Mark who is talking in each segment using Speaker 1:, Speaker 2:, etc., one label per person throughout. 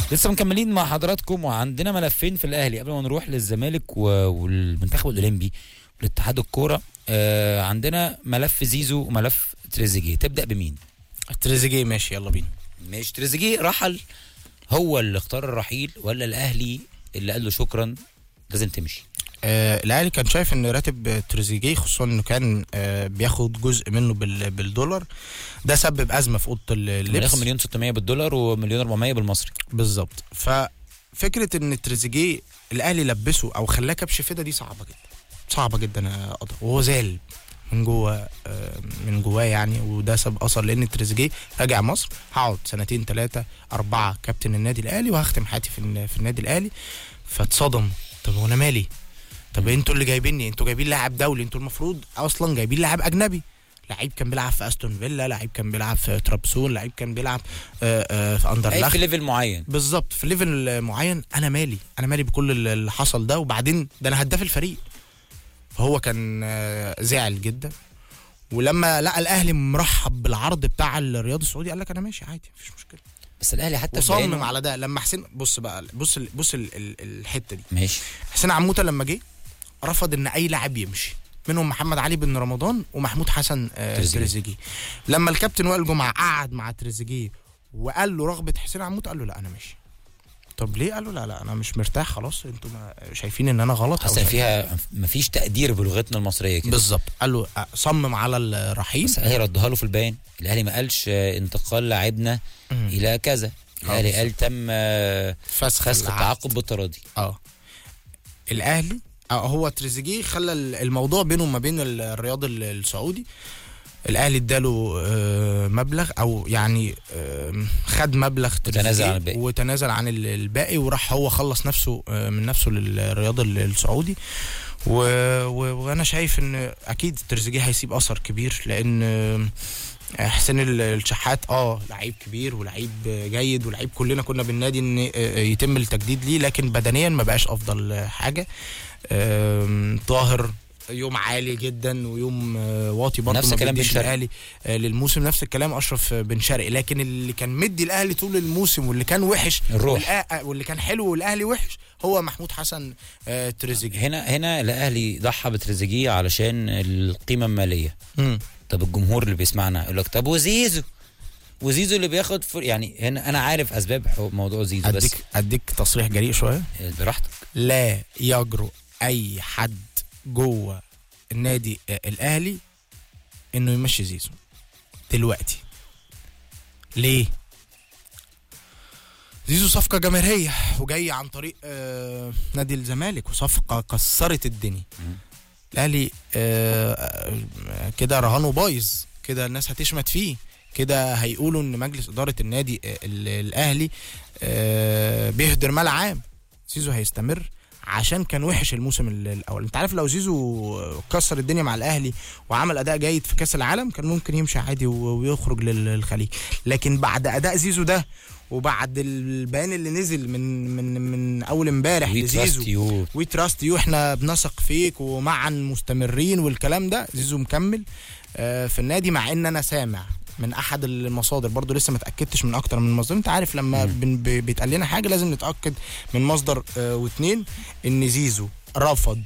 Speaker 1: لسه مكملين مع حضراتكم وعندنا ملفين في الاهلي قبل ما نروح للزمالك و- والمنتخب الاولمبي والاتحاد الكوره آه عندنا ملف زيزو وملف تريزيجيه تبدا بمين
Speaker 2: تريزيجيه ماشي يلا بينا
Speaker 1: مش تريزيجيه رحل هو اللي اختار الرحيل ولا الاهلي اللي قال له شكرا لازم تمشي
Speaker 2: آه الاهلي كان شايف ان راتب تريزيجيه خصوصا انه كان آه بياخد جزء منه بال- بالدولار ده سبب ازمه في اوضه
Speaker 1: اللي
Speaker 2: اللبس
Speaker 1: ياخد مليون 600 بالدولار ومليون 400 بالمصري
Speaker 2: بالظبط ففكره ان تريزيجيه الاهلي لبسه او خلاه كبش فدا دي صعبه جدا صعبه جدا يا قدر وهو زعل من جوه آه، من جواه يعني وده سبب اثر لان تريزيجيه راجع مصر هقعد سنتين ثلاثه اربعه كابتن النادي الاهلي وهختم حياتي في الن- في النادي الاهلي فاتصدم طب هو انا مالي طب انتوا اللي جايبيني انتوا جايبين لاعب دولي انتوا المفروض اصلا جايبين لاعب اجنبي لعيب كان بيلعب في استون فيلا لعيب كان بيلعب في ترابسون لعيب كان بيلعب آه، آه، في
Speaker 1: أي
Speaker 2: اندرلخت
Speaker 1: في ليفل معين
Speaker 2: بالظبط في ليفل معين انا مالي انا مالي بكل اللي حصل ده وبعدين ده انا هداف الفريق فهو كان آه، زعل جدا ولما لقى الاهلي مرحب بالعرض بتاع الرياض السعودي قال لك انا ماشي عادي مفيش مشكله
Speaker 1: بس الاهلي حتى في
Speaker 2: وصمم
Speaker 1: بيانه-
Speaker 2: على ده لما حسين بص بقى بص ال- بص ال- ال- الحته دي
Speaker 1: ماشي
Speaker 2: حسين عموته لما جه رفض ان اي لاعب يمشي منهم محمد علي بن رمضان ومحمود حسن آه،
Speaker 1: تريزيجيه.
Speaker 2: تريزيجيه لما الكابتن وائل جمعه قعد مع تريزيجيه وقال له رغبه حسين عموته قال له لا انا ماشي طب ليه قال له لا لا انا مش مرتاح خلاص انتوا ما- شايفين ان انا غلط أو
Speaker 1: اصلا
Speaker 2: شايفين-
Speaker 1: فيها مفيش تقدير بلغتنا المصريه كده
Speaker 2: بالظبط قال له آه، صمم على الرحيل
Speaker 1: بس الاهلي ردها له في البيان الاهلي ما قالش آه، انتقال لاعبنا
Speaker 2: مم.
Speaker 1: الى كذا الاهلي قال تم آه،
Speaker 2: فسخ
Speaker 1: فسخ
Speaker 2: العقد.
Speaker 1: التعاقد بالتراضي
Speaker 2: اه الاهلي آه هو تريزيجيه خلى ال- الموضوع بينه وما بين ال- الرياض ال- السعودي الاهلي اداله آه، مبلغ او يعني آه، خد مبلغ
Speaker 1: وتنازل
Speaker 2: تريزيجيه
Speaker 1: عن الباقي.
Speaker 2: وتنازل عن ال- الباقي وراح هو خلص نفسه آه، من نفسه للرياض ال- السعودي و... و... وانا شايف ان اكيد تريزيجيه هيسيب اثر كبير لان آه، حسين ال- الشحات اه لعيب كبير ولعيب جيد ولعيب كلنا كنا بالنادي ان آه، يتم التجديد ليه لكن بدنيا ما بقاش افضل حاجه آم، طاهر يوم عالي جدا ويوم آه، واطي برضه
Speaker 1: نفس
Speaker 2: ما
Speaker 1: الكلام
Speaker 2: بيديش
Speaker 1: بن شرقي.
Speaker 2: الاهلي آه، للموسم نفس الكلام اشرف بن شرقي لكن اللي كان مدي الاهلي طول الموسم واللي كان وحش
Speaker 1: الروح.
Speaker 2: والآ- واللي كان حلو والاهلي وحش هو محمود حسن آه، تريزيجيه
Speaker 1: هنا هنا الاهلي ضحى بتريزيجيه علشان القيمه الماليه
Speaker 2: مم.
Speaker 1: طب الجمهور اللي بيسمعنا يقول لك طب وزيزو وزيزو اللي بياخد فر... يعني هنا انا عارف اسباب حو- موضوع زيزو بس
Speaker 2: اديك اديك تصريح جريء شويه
Speaker 1: براحتك
Speaker 2: لا يجرؤ اي حد جوه النادي آه، الاهلي انه يمشي زيزو دلوقتي ليه زيزو صفقة جماهيرية وجاي عن طريق آه نادي الزمالك وصفقة كسرت الدنيا
Speaker 1: مم.
Speaker 2: الأهلي آه آه، كده رهانه بايظ كده الناس هتشمت فيه كده هيقولوا ان مجلس إدارة النادي آه، ال- الأهلي آه بيهدر مال عام زيزو هيستمر عشان كان وحش الموسم ال- الاول انت عارف لو زيزو كسر الدنيا مع الاهلي وعمل اداء جيد في كاس العالم كان ممكن يمشي عادي و- ويخرج لل- للخليج لكن بعد اداء زيزو ده وبعد البيان اللي نزل من من من اول امبارح
Speaker 1: وي
Speaker 2: لزيزو
Speaker 1: تراست يو
Speaker 2: وي تراست يو احنا بنثق فيك ومعا مستمرين والكلام ده زيزو مكمل آه، في النادي مع ان انا سامع من احد المصادر برضو لسه ما اتاكدتش من اكتر من مصدر انت عارف لما
Speaker 1: مم.
Speaker 2: بن- ب- بيتقال لنا حاجه لازم نتاكد من مصدر آه، واتنين ان زيزو رفض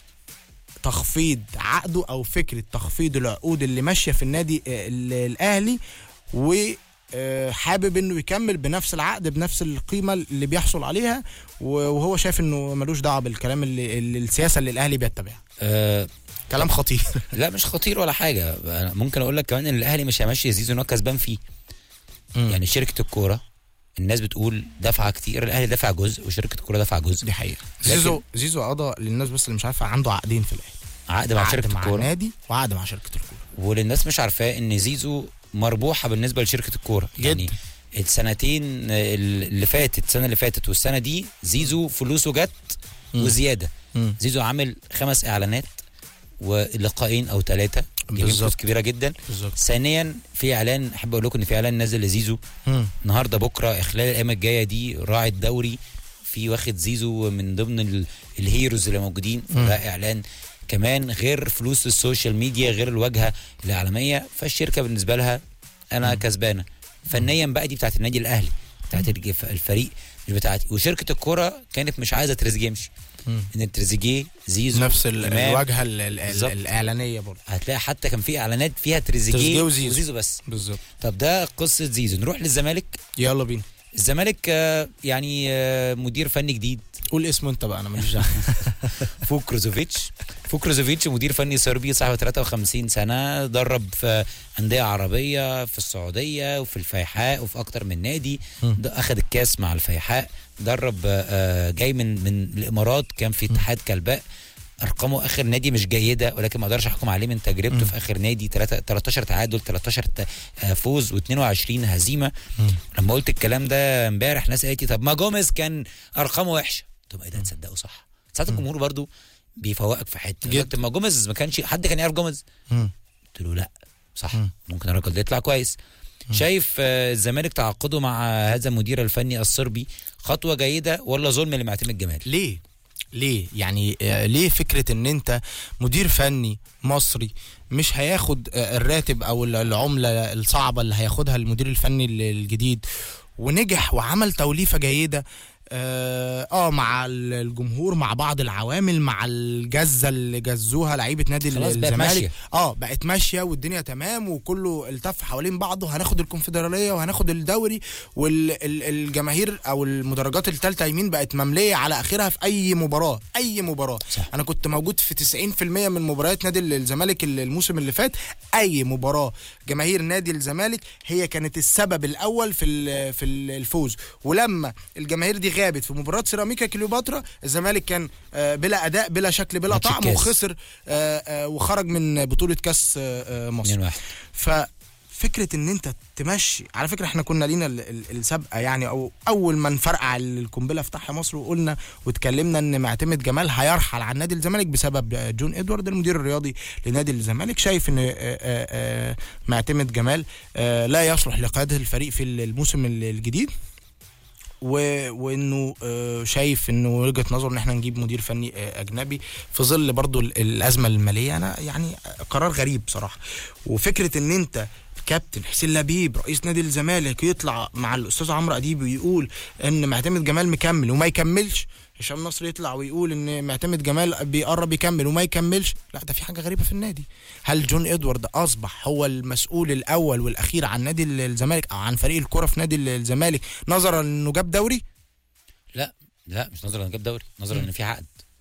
Speaker 2: تخفيض عقده او فكره تخفيض العقود اللي ماشيه في النادي آه، ال- الاهلي و آه، حابب انه يكمل بنفس العقد بنفس القيمه اللي بيحصل عليها و- وهو شايف انه ملوش دعوه بالكلام اللي اللي- السياسه اللي الاهلي بيتبعها
Speaker 1: آه
Speaker 2: كلام خطير
Speaker 1: لا مش خطير ولا حاجه أنا ممكن اقول لك كمان ان الاهلي مش هيمشي زيزو ان هو كسبان فيه يعني شركه الكوره الناس بتقول دفعه كتير الاهلي دفع جزء وشركه الكوره دفع جزء
Speaker 2: دي حقيقه
Speaker 1: لكن-
Speaker 2: زيزو زيزو قضى للناس بس اللي مش عارفه عنده عقدين في الاهلي
Speaker 1: عقد مع شركه
Speaker 2: مع
Speaker 1: الكوره
Speaker 2: النادي وعقد مع شركه الكوره
Speaker 1: وللناس مش عارفاه ان زيزو مربوحه بالنسبه لشركه الكوره يعني السنتين اللي فاتت السنه اللي فاتت والسنه دي زيزو فلوسه جت
Speaker 2: مم.
Speaker 1: وزياده
Speaker 2: مم.
Speaker 1: زيزو عامل خمس اعلانات ولقاءين او ثلاثه جايبين
Speaker 2: بالظبط.
Speaker 1: فلوس كبيره جدا
Speaker 2: بالظبط
Speaker 1: ثانيا في اعلان احب اقول لكم ان في اعلان نازل لزيزو
Speaker 2: مم.
Speaker 1: النهارده بكره خلال الايام الجايه دي راعي الدوري في واخد زيزو من ضمن ال- الهيروز اللي موجودين فده اعلان كمان غير فلوس السوشيال ميديا غير الواجهه الاعلاميه فالشركه بالنسبه لها انا كسبانه فنيا بقى دي بتاعت النادي الاهلي بتاعت الج- الفريق مش بتاعتي وشركه الكوره كانت مش عايزه تريزيجيه يمشي
Speaker 2: مم.
Speaker 1: ان تريزيجيه زيزو
Speaker 2: نفس ال-
Speaker 1: إمام،
Speaker 2: الواجهه ال- ال- ال-
Speaker 1: بالظبط.
Speaker 2: الاعلانيه برضه
Speaker 1: هتلاقي حتى كان في اعلانات فيها
Speaker 2: تريزيجيه
Speaker 1: تريزيجيه
Speaker 2: وزيزو.
Speaker 1: وزيزو بس
Speaker 2: بالظبط
Speaker 1: طب ده قصه زيزو نروح للزمالك
Speaker 2: يلا بينا
Speaker 1: الزمالك آه، يعني آه، مدير فني جديد
Speaker 2: قول اسمه انت بقى انا ماليش دعوه
Speaker 1: فوكروزوفيتش فوكروزوفيتش مدير فني صربي صاحب 53 سنه درب في انديه عربيه في السعوديه وفي الفيحاء وفي اكتر من نادي
Speaker 2: مم.
Speaker 1: ده اخذ الكاس مع الفيحاء درب آه، جاي من من الامارات كان في اتحاد كلباء ارقامه اخر نادي مش جيده ولكن ما اقدرش احكم عليه من تجربته
Speaker 2: مم.
Speaker 1: في اخر نادي 3 13 تعادل 13 ت- آه، فوز و22 هزيمه
Speaker 2: مم.
Speaker 1: لما قلت الكلام ده امبارح ناس قالت لي طب ما جوميز كان ارقامه وحشه طب ايه ده تصدقوا صح ساعات الجمهور برضو بيفوقك في حته
Speaker 2: جدا.
Speaker 1: قلت ما جوميز ما كانش حد كان يعرف جوميز
Speaker 2: مم.
Speaker 1: قلت له لا صح
Speaker 2: مم.
Speaker 1: ممكن الراجل ده يطلع كويس شايف آه، الزمالك تعاقده مع هذا المدير الفني الصربي خطوه جيده ولا ظلم لمعتمد جمال
Speaker 2: ليه ليه يعني آه، ليه فكره ان انت مدير فني مصري مش هياخد آه، الراتب او ال- العمله الصعبه اللي هياخدها المدير الفني ال- الجديد ونجح وعمل توليفه جيده اه آه، مع ال- الجمهور مع بعض العوامل مع الجزه اللي جزوها لعيبه نادي ال-
Speaker 1: خلاص بقت
Speaker 2: الزمالك
Speaker 1: ماشية.
Speaker 2: اه بقت ماشيه والدنيا تمام وكله التف حوالين بعضه هناخد الكونفدراليه وهناخد الدوري والجماهير او المدرجات الثالثه يمين بقت ممليه على اخرها في اي مباراه اي مباراه
Speaker 1: صح.
Speaker 2: انا كنت موجود في 90% من مباريات نادي الزمالك الموسم اللي فات اي مباراه جماهير نادي الزمالك هي كانت السبب الاول في ال- في ال- الفوز ولما الجماهير دي غابت في مباراه سيراميكا كليوباترا الزمالك كان آه، بلا اداء بلا شكل بلا
Speaker 1: ماتش
Speaker 2: طعم
Speaker 1: الكاس.
Speaker 2: وخسر آه، آه، وخرج من بطوله كاس آه، آه، مصر
Speaker 1: 2 1
Speaker 2: ففكره ان انت تمشي على فكره احنا كنا لينا ال- ال- السابقه يعني او اول ما نفرقع القنبله في تحيا مصر وقلنا واتكلمنا ان معتمد جمال هيرحل عن نادي الزمالك بسبب جون ادوارد المدير الرياضي لنادي الزمالك شايف ان آه، آه، آه، معتمد جمال آه، لا يصلح لقياده الفريق في الموسم الجديد و... وانه آه، شايف انه وجهه نظره ان احنا نجيب مدير فني آه، اجنبي في ظل برضو ال- الازمه الماليه انا يعني قرار غريب بصراحه وفكره ان انت كابتن حسين لبيب رئيس نادي الزمالك يطلع مع الاستاذ عمرو اديب ويقول ان معتمد جمال مكمل وما يكملش هشام نصر يطلع ويقول ان معتمد جمال بيقرب يكمل وما يكملش لا ده في حاجه غريبه في النادي هل جون ادوارد اصبح هو المسؤول الاول والاخير عن نادي الزمالك او عن فريق الكره في نادي الزمالك نظرا انه جاب دوري
Speaker 1: لا لا مش نظرا ان جاب دوري نظرا ان في عقد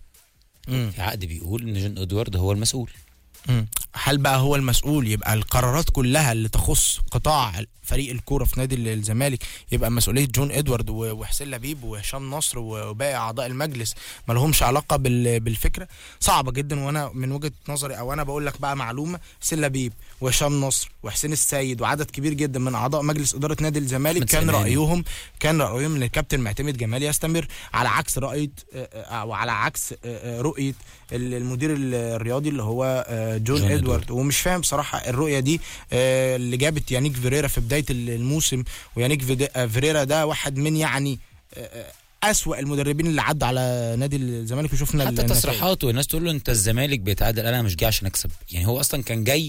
Speaker 2: مم.
Speaker 1: في عقد بيقول ان جون ادوارد هو المسؤول
Speaker 2: مم. هل بقى هو المسؤول يبقى القرارات كلها اللي تخص قطاع فريق الكوره في نادي الزمالك يبقى مسؤوليه جون ادوارد و- وحسين لبيب وهشام نصر وباقي اعضاء المجلس ما لهمش علاقه بال- بالفكره صعبه جدا وانا من وجهه نظري او انا بقول لك بقى معلومه حسين لبيب وهشام نصر وحسين السيد وعدد كبير جدا من اعضاء مجلس اداره نادي الزمالك
Speaker 1: أحمد
Speaker 2: كان
Speaker 1: سليماني.
Speaker 2: رايهم كان رايهم ان الكابتن معتمد جمال يستمر على عكس راي او على عكس آه، آه، رؤيه ال- المدير الرياضي اللي هو آه، جون,
Speaker 1: جون
Speaker 2: جون
Speaker 1: إدوارد.
Speaker 2: ادوارد ومش فاهم بصراحه الرؤيه دي آه، اللي جابت يانيك فيريرا في بدايه الموسم ويانيك فيد- آه، فيريرا ده واحد من يعني آه، آه، اسوأ المدربين اللي عدوا على نادي الزمالك وشفنا
Speaker 1: حتى
Speaker 2: النتائج.
Speaker 1: تصريحاته الناس تقول له انت الزمالك بيتعادل انا مش جاي عشان اكسب يعني هو اصلا كان جاي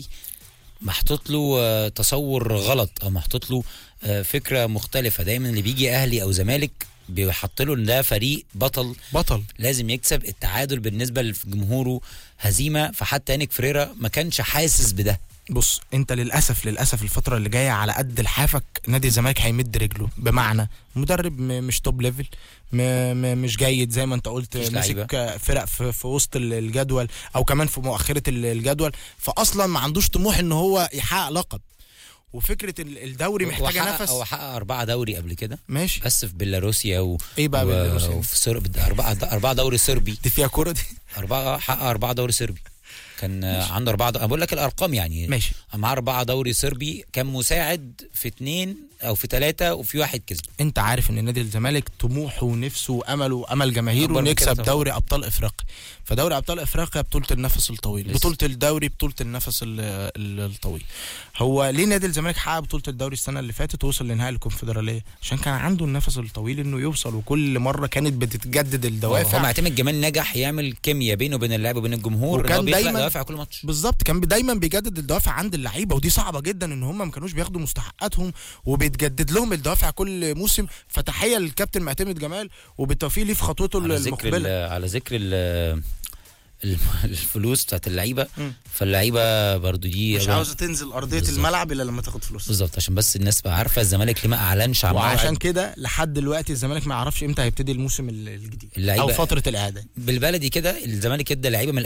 Speaker 1: محطوط له آه، تصور غلط او محطوط له آه، فكره مختلفه دايما اللي بيجي اهلي او زمالك بيحط له ان ده فريق بطل
Speaker 2: بطل
Speaker 1: لازم يكسب التعادل بالنسبه لجمهوره هزيمه فحتى يانيك فريرا ما كانش حاسس بده
Speaker 2: بص انت للاسف للاسف الفتره اللي جايه على قد لحافك نادي الزمالك هيمد رجله بمعنى مدرب م- مش توب ليفل م- م- مش جيد زي ما انت قلت
Speaker 1: مفيش
Speaker 2: ماسك فرق في, في وسط ال- الجدول او كمان في مؤخره ال- الجدول فاصلا ما عندوش طموح ان هو يحقق لقب وفكره ال- الدوري
Speaker 1: هو
Speaker 2: محتاجه
Speaker 1: حقق-
Speaker 2: نفس
Speaker 1: هو حقق أربعة دوري قبل كده
Speaker 2: ماشي
Speaker 1: بس في بيلاروسيا و...
Speaker 2: ايه بقى
Speaker 1: و...
Speaker 2: بيلاروسيا دي؟
Speaker 1: وفي سرب... أربعة أربعة دوري صربي
Speaker 2: دي فيها كوره دي
Speaker 1: أربعة حقق أربعة دوري صربي كان آه، عنده أربعة دو... أنا بقول لك الأرقام يعني
Speaker 2: ماشي
Speaker 1: معاه أربعة دوري صربي كان مساعد في اتنين أو في ثلاثة وفي واحد كسب
Speaker 2: انت عارف ان نادي الزمالك طموحه ونفسه وامله وامل جماهيره
Speaker 1: أكبر من كده
Speaker 2: نكسب
Speaker 1: طبعا.
Speaker 2: دوري ابطال افريقيا فدوري ابطال افريقيا بطوله النفس الطويل
Speaker 1: لسه.
Speaker 2: بطوله الدوري بطوله النفس ال- ال- الطويل هو ليه نادي الزمالك حقق بطوله الدوري السنه اللي فاتت ووصل لنهائي الكونفدراليه عشان كان عنده النفس الطويل انه يوصل وكل مره كانت بتتجدد
Speaker 1: هو
Speaker 2: الدوافع
Speaker 1: معتمد جمال نجح يعمل كيمياء بينه وبين اللاعب وبين الجمهور إن هو
Speaker 2: وكان
Speaker 1: بيخلق
Speaker 2: دايما
Speaker 1: دوافع كل ماتش
Speaker 2: بالظبط كان دايما بيجدد الدوافع عند اللعيبه ودي صعبه جدا ان هم ما كانوش بياخدوا مستحقاتهم وبيتجدد لهم الدوافع كل موسم فتحيه للكابتن معتمد جمال وبالتوفيق ليه في خطوته
Speaker 1: على ذكر
Speaker 2: المقبله
Speaker 1: ال- على ذكر ال- ال- الفلوس بتاعت اللعيبه
Speaker 2: مم.
Speaker 1: فاللعيبه برضو دي
Speaker 2: مش عاوزه تنزل ارضيه
Speaker 1: بالظبط.
Speaker 2: الملعب الا لما تاخد فلوس
Speaker 1: بالظبط عشان بس الناس تبقى عارفه الزمالك ليه ما اعلنش عن
Speaker 2: وعشان
Speaker 1: موعد
Speaker 2: كده لحد دلوقتي الزمالك ما يعرفش امتى هيبتدي الموسم ال- الجديد
Speaker 1: اللعيبة-
Speaker 2: او فتره الاعداد
Speaker 1: بالبلدي كده الزمالك ادى لعيبه من